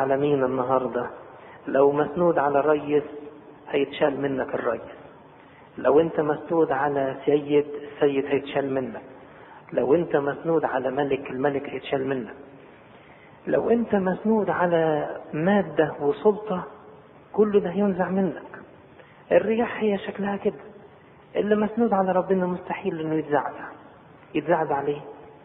على مين النهارده لو مسنود على الريس هيتشال منك الريس لو انت مسنود على سيد السيد هيتشال منك لو انت مسنود على ملك الملك هيتشال منك لو انت مسنود على مادة وسلطة كل ده هينزع منك الرياح هي شكلها كده اللي مسنود على ربنا مستحيل انه يتزعزع يتزعزع ليه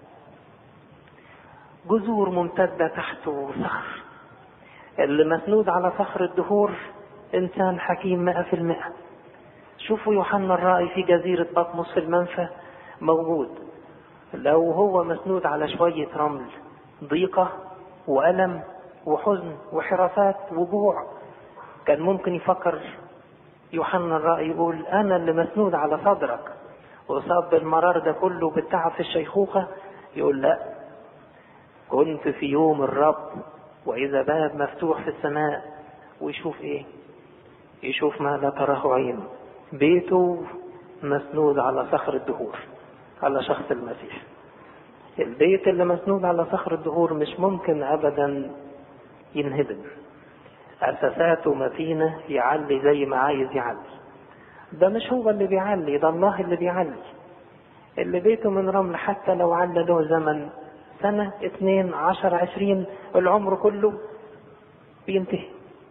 جذور ممتدة تحته صخر اللي مسنود على صخر الدهور انسان حكيم مئة في المئة شوفوا يوحنا الرائي في جزيرة بطمس في المنفى موجود لو هو مسنود على شوية رمل ضيقة وألم وحزن وحراسات وجوع كان ممكن يفكر يوحنا الرائي يقول أنا اللي مسنود على صدرك وصاب بالمرار ده كله بالتعب في الشيخوخة يقول لا كنت في يوم الرب وإذا باب مفتوح في السماء ويشوف إيه يشوف ما لا تراه عين بيته مسنود على صخر الدهور على شخص المسيح البيت اللي مسنود على صخر الدهور مش ممكن أبدا ينهدم أساساته متينة يعلي زي ما عايز يعلي ده مش هو اللي بيعلي ده الله اللي بيعلي اللي بيته من رمل حتى لو على له زمن سنة اثنين عشر عشرين العمر كله بينتهي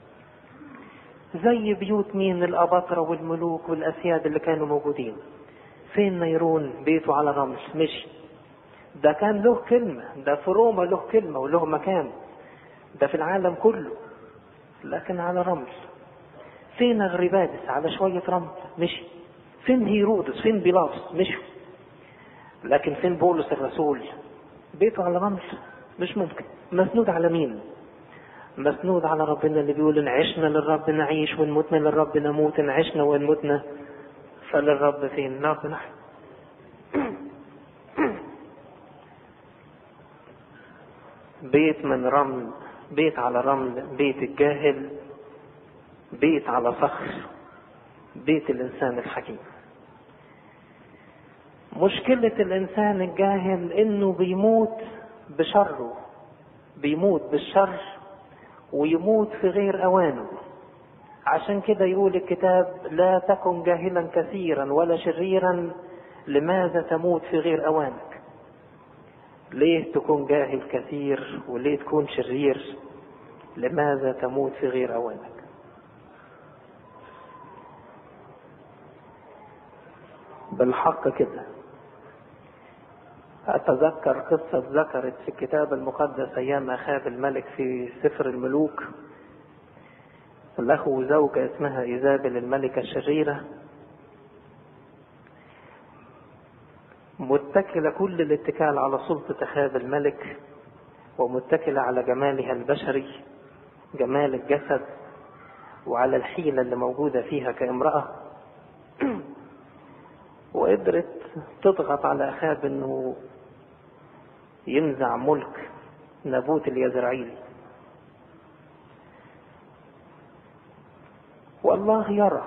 زي بيوت مين الأباطرة والملوك والأسياد اللي كانوا موجودين فين نيرون بيته على رمل مشي ده كان له كلمة ده في روما له كلمة وله مكان ده في العالم كله لكن على رمل فين أغربادس على شوية رمل مشي فين هيرودس فين بيلاطس مشوا لكن فين بولس الرسول بيته على رمل مش ممكن مسنود على مين مسنود على ربنا اللي بيقول ان عشنا للرب نعيش وان متنا للرب نموت ان عشنا وان متنا فللرب فين نرض نحن بيت من رمل بيت على رمل بيت الجاهل بيت على صخر بيت الانسان الحكيم مشكلة الانسان الجاهل انه بيموت بشره بيموت بالشر ويموت في غير اوانه عشان كده يقول الكتاب لا تكن جاهلا كثيرا ولا شريرا لماذا تموت في غير اوانك ليه تكون جاهل كثير وليه تكون شرير لماذا تموت في غير اوانك بالحق كده أتذكر قصة ذكرت في الكتاب المقدس أيام أخاب الملك في سفر الملوك له زوجة اسمها إيزابل الملكة الشريرة متكلة كل الاتكال على سلطة أخاب الملك ومتكلة على جمالها البشري جمال الجسد وعلى الحيلة اللي موجودة فيها كامرأة وقدرت تضغط على أخاب أنه ينزع ملك نابوت اليزرعيلي والله يرى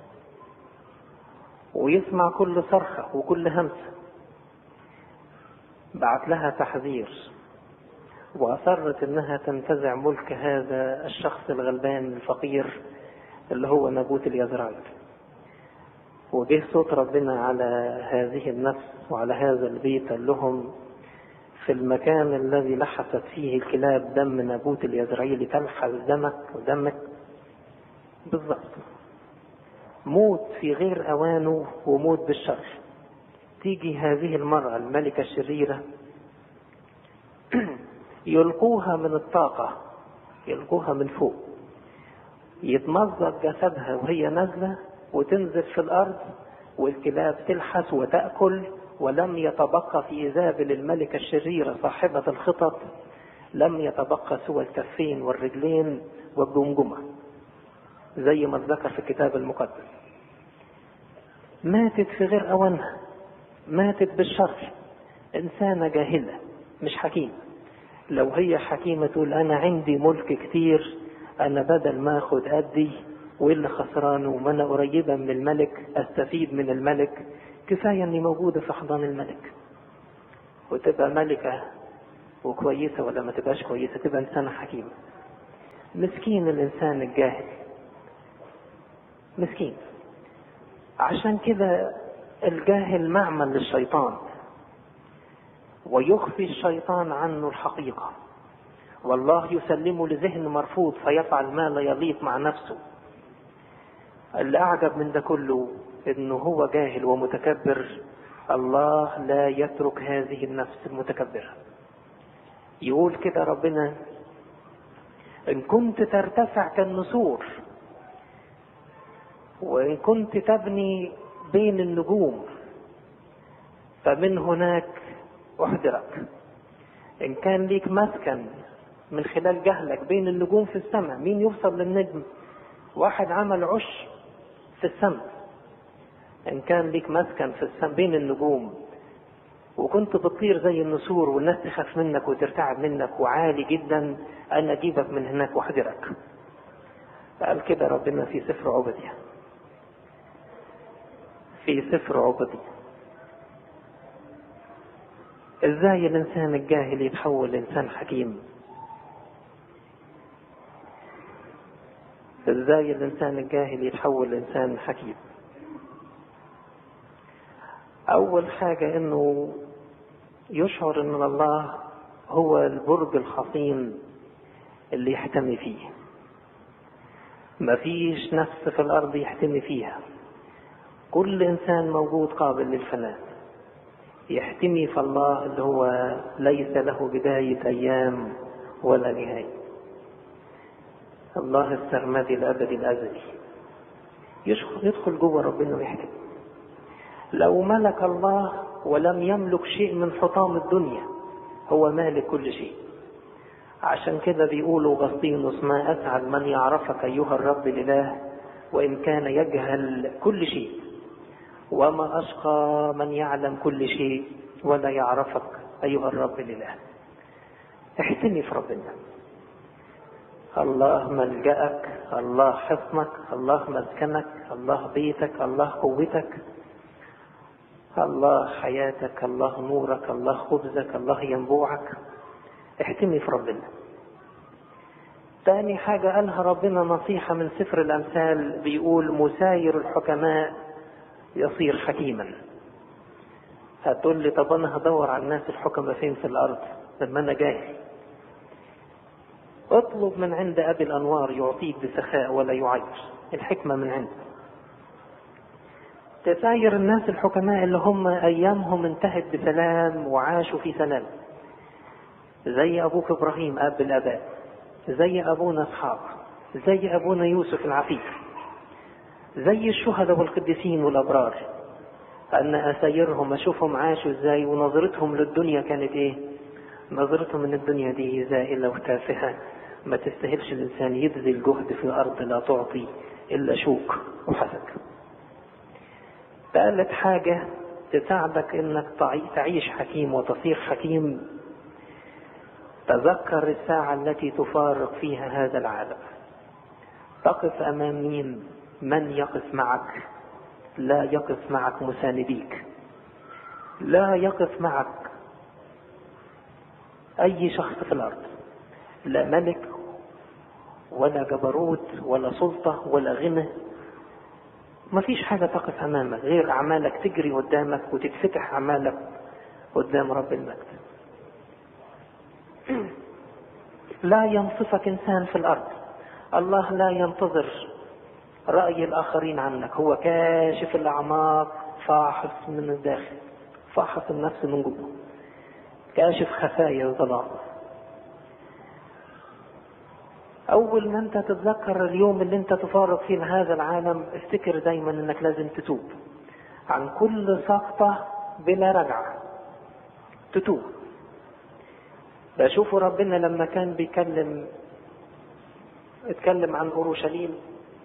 ويسمع كل صرخة وكل همسة بعت لها تحذير وأصرت إنها تنتزع ملك هذا الشخص الغلبان الفقير اللي هو نابوت اليزرعيلي وجه صوت ربنا على هذه النفس وعلى هذا البيت قال لهم في المكان الذي لحست فيه الكلاب دم نابوت اليزرعيلي تلحس دمك ودمك بالضبط موت في غير أوانه وموت بالشر تيجي هذه المرأة الملكة الشريرة يلقوها من الطاقة يلقوها من فوق يتمزق جسدها وهي نازلة وتنزل في الأرض والكلاب تلحس وتأكل ولم يتبقى في إيزابل الملكة الشريرة صاحبة الخطط لم يتبقى سوى الكفين والرجلين والجمجمة زي ما ذكر في الكتاب المقدس ماتت في غير أوانها ماتت بالشر إنسانة جاهلة مش حكيمة لو هي حكيمة تقول أنا عندي ملك كتير أنا بدل ما أخد أدي واللي خسران وما أنا قريبة من الملك أستفيد من الملك كفاية إني موجودة في حضان الملك وتبقى ملكة وكويسة ولا ما تبقاش كويسة تبقى إنسانة حكيمة مسكين الإنسان الجاهل مسكين عشان كده الجاهل معمل للشيطان ويخفي الشيطان عنه الحقيقة والله يسلمه لذهن مرفوض فيفعل ما لا يليق مع نفسه اللي أعجب من ده كله إنه هو جاهل ومتكبر الله لا يترك هذه النفس المتكبرة يقول كده ربنا إن كنت ترتفع كالنسور وإن كنت تبني بين النجوم فمن هناك أحضرك إن كان ليك مسكن من خلال جهلك بين النجوم في السماء مين يوصل للنجم واحد عمل عش في السماء إن كان ليك مسكن في السماء بين النجوم وكنت بتطير زي النسور والناس تخاف منك وترتعب منك وعالي جدا أنا أجيبك من هناك وأحضرك قال كده ربنا في سفر عبدية في سفر عبدي ازاي الانسان الجاهل يتحول لانسان حكيم ازاي الانسان الجاهل يتحول لانسان حكيم اول حاجة انه يشعر ان الله هو البرج الحصين اللي يحتمي فيه مفيش نفس في الارض يحتمي فيها كل انسان موجود قابل للفناء يحتمي في الله اللي هو ليس له بداية ايام ولا نهاية الله السرمدي الابدي الازلي يدخل جوه ربنا ويحتمي لو ملك الله ولم يملك شيء من حطام الدنيا هو مالك كل شيء عشان كده بيقولوا غسطينوس ما اسعد من يعرفك ايها الرب الاله وان كان يجهل كل شيء وما أشقى من يعلم كل شيء ولا يعرفك أيها الرب الإله احتمي في ربنا الله ملجأك الله حصنك الله مسكنك الله بيتك الله قوتك الله حياتك الله نورك الله خبزك الله ينبوعك احتمي في ربنا تاني حاجة قالها ربنا نصيحة من سفر الأمثال بيقول مساير الحكماء يصير حكيما هتقول لي طب انا هدور على الناس الحكمة فين في الارض لما انا جاهل اطلب من عند ابي الانوار يعطيك بسخاء ولا يعير الحكمة من عنده تساير الناس الحكماء اللي هم ايامهم انتهت بسلام وعاشوا في سلام زي ابوك ابراهيم اب الاباء زي ابونا اسحاق زي ابونا يوسف العفيف زي الشهداء والقديسين والابرار ان اسايرهم اشوفهم عاشوا ازاي ونظرتهم للدنيا كانت ايه نظرتهم ان الدنيا دي زائله وتافهه ما تستاهلش الانسان يبذل جهد في الارض لا تعطي الا شوك وحسد ثالث حاجه تساعدك انك تعيش حكيم وتصير حكيم تذكر الساعه التي تفارق فيها هذا العالم تقف امام مين من يقف معك لا يقف معك مسانديك لا يقف معك اي شخص في الارض لا ملك ولا جبروت ولا سلطة ولا غنى ما فيش حاجة تقف أمامك غير أعمالك تجري قدامك وتتفتح أعمالك قدام رب المجد لا ينصفك إنسان في الأرض الله لا ينتظر رأي الآخرين عنك هو كاشف الأعماق فاحص من الداخل فاحص النفس من جوه كاشف خفايا الظلام أول ما أنت تتذكر اليوم اللي أنت تفارق فيه هذا العالم افتكر دايما أنك لازم تتوب عن كل سقطة بلا رجعة تتوب بشوفوا ربنا لما كان بيكلم اتكلم عن أورشليم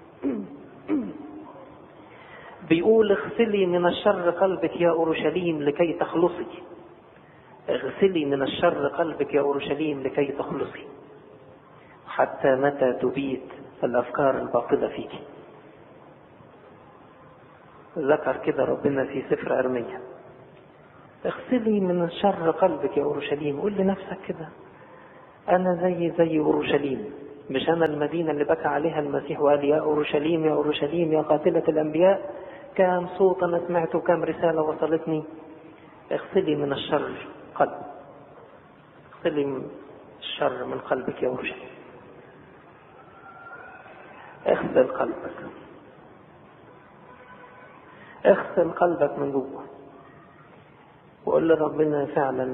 بيقول اغسلي من الشر قلبك يا أورشليم لكي تخلصي اغسلي من الشر قلبك يا أورشليم لكي تخلصي حتى متى تبيت الأفكار الباطلة فيك ذكر كده ربنا في سفر أرمية اغسلي من شر قلبك يا أورشليم قول لنفسك كده أنا زي زي أورشليم مش أنا المدينة اللي بكى عليها المسيح وقال يا أورشليم يا أورشليم يا قاتلة الأنبياء كام صوت أنا سمعته كام رسالة وصلتني اغسلي من الشر قلب اغسلي من الشر من قلبك يا أورشليم اغسل قلبك اغسل قلبك من جوه وقول لربنا فعلا